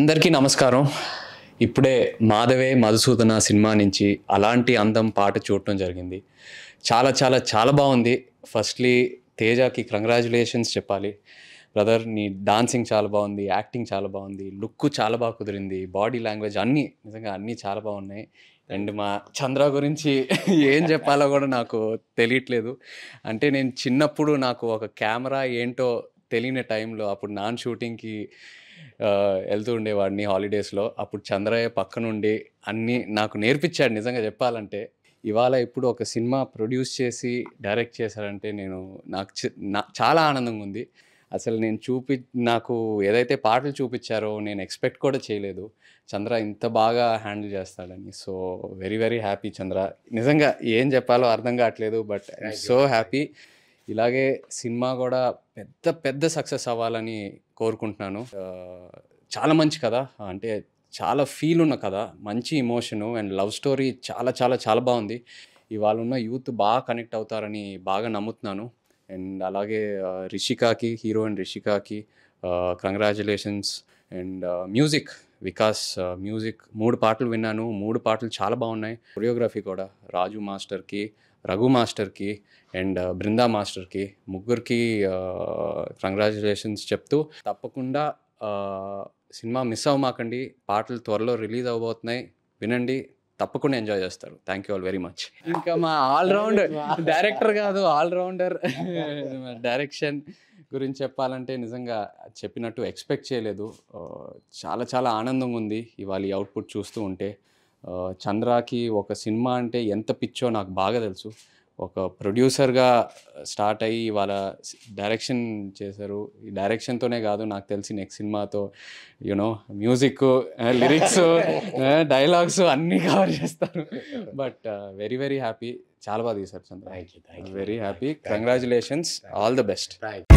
అందరికీ నమస్కారం ఇప్పుడే మాధవే మధుసూదన సినిమా నుంచి అలాంటి అందం పాట చూడటం జరిగింది చాలా చాలా చాలా బాగుంది ఫస్ట్లీ తేజకి కంగ్రాచులేషన్స్ చెప్పాలి బ్రదర్ నీ డాన్సింగ్ చాలా బాగుంది యాక్టింగ్ చాలా బాగుంది లుక్ చాలా బాగా కుదిరింది బాడీ లాంగ్వేజ్ అన్నీ నిజంగా అన్నీ చాలా బాగున్నాయి అండ్ మా చంద్ర గురించి ఏం చెప్పాలో కూడా నాకు తెలియట్లేదు అంటే నేను చిన్నప్పుడు నాకు ఒక కెమెరా ఏంటో తెలియని టైంలో అప్పుడు నాన్ షూటింగ్కి ఆ, వెళ్తూ ఉండేవాడిని హాలిడేస్లో అప్పుడు చంద్రయ్య పక్కనుండి అన్నీ నాకు నేర్పించాడు నిజంగా చెప్పాలంటే ఇవాళ ఇప్పుడు ఒక సినిమా ప్రొడ్యూస్ చేసి డైరెక్ట్ చేశారంటే నేను నాకు చి- నా- చాలా ఆనందంగా ఉంది అసలు నేను చూపి నాకు ఏదైతే పాటలు చూపించారో నేను ఎక్స్పెక్ట్ కూడా చేయలేదు చంద్ర ఇంత బాగా హ్యాండిల్ చేస్తాడని so very very happy Chandra నిజంగా ఏం చెప్పాలో అర్థం కావట్లేదు బట్ సో హ్యాపీ ఇలాగే సినిమా కూడా పెద్ద పెద్ద సక్సెస్ అవ్వాలని కోరుకుంటున్నాను ఆ, చాలా మంచి కథ అంటే చాలా ఫీల్ ఉన్న కథ మంచి ఇమోషను అండ్ లవ్ స్టోరీ చాలా చాలా చాలా బాగుంది ఇవాళ ఉన్న యూత్ బాగా కనెక్ట్ అవుతారని బాగా నమ్ముతున్నాను అండ్ అలాగే ఆ, రిషికాకి హీరో అండ్ రిషికాకి congratulations and music Vikas music మూడు పాటలు విన్నాను మూడు పాటలు చాలా బాగున్నాయి కొరియోగ్రఫీ కూడా రాజు మాస్టర్కి రఘు మాస్టర్కి అండ్ బృందా మాస్టర్కి ముగ్గురికి కంగ్రాచులేషన్స్ చెప్తూ తప్పకుండా ఆ, సినిమా మిస్ అవ్వమాకండి పాటలు త్వరలో రిలీజ్ అవబోతున్నాయి వినండి తప్పకుండా ఎంజాయ్ చేస్తారు thank you all very much ఇంకా మా ఆల్రౌండర్ డైరెక్టర్ కాదు ఆల్రౌండర్ డైరెక్షన్ గురించి చెప్పాలంటే నిజంగా చెప్పినట్టు ఎక్స్పెక్ట్ చేయలేదు ఆ, చాలా చాలా ఆనందంగా ఉంది ఇవాళ ఈ అవుట్పుట్ చూస్తూ ఉంటే ఆ, చంద్రాకి ఒక సినిమా అంటే ఎంత పిచ్చో నాకు బాగా తెలుసు ఒక ప్రొడ్యూసర్గా స్టార్ట్ అయ్యి వాళ్ళ డైరెక్షన్ చేశారు ఈ డైరెక్షన్తోనే కాదు నాకు తెలిసి నెక్స్ట్ సినిమాతో యూనో మ్యూజిక్ లిరిక్స్ డైలాగ్స్ అన్నీ కవర్ చేస్తారు బట్ వెరీ వెరీ హ్యాపీ చాలా బాగా తీశారు Chandra thank you thank you very happy congratulations all the best thank